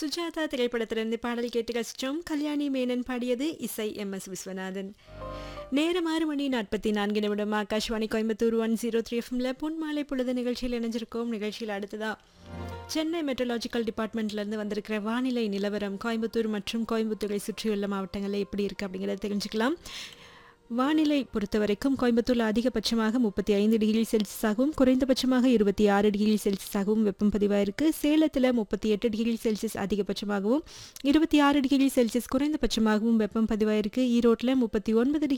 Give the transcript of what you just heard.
சுஜாதா திரைப்படத்திலிருந்து பாடல் கேட்டு கசிச்சோம் கல்யாணி மேனன் பாடியது இசை எம் எஸ் விஸ்வநாதன் நேரம் ஆறு மணி நாற்பத்தி நான்கு நிமிடம் Akashvani Coimbatore one zero three எஃப்எம்ல பொன் மாலை பொழுது நிகழ்ச்சியில் இணைஞ்சிருக்கோம் நிகழ்ச்சியில் அடுத்ததா சென்னை மெட்ரலாஜிக்கல் டிபார்ட்மெண்ட்லேருந்து வந்திருக்கிற வானிலை நிலவரம் கோயம்புத்தூர் மற்றும் கோயம்புத்தூரை சுற்றியுள்ள மாவட்டங்களில் எப்படி இருக்குது அப்படிங்கிறத தெரிஞ்சுக்கலாம் வானிலை பொறுத்த வரைக்கும் கோயம்புத்தூரில் அதிகபட்சமாக முப்பத்தி ஐந்து டிகிரி செல்சியஸாகவும் குறைந்தபட்சமாக இருபத்தி ஆறு டிகிரி செல்சியஸாகவும் வெப்பம் பதிவாயிருக்கு சேலத்தில் முப்பத்தி எட்டு டிகிரி செல்சியஸ் அதிகபட்சமாகவும் இருபத்தி ஆறு டிகிரி செல்சியஸ் குறைந்தபட்சமாகவும் வெப்பம் பதிவாயிருக்கு ஈரோட்டில் முப்பத்தி ஒன்பது டிகிரி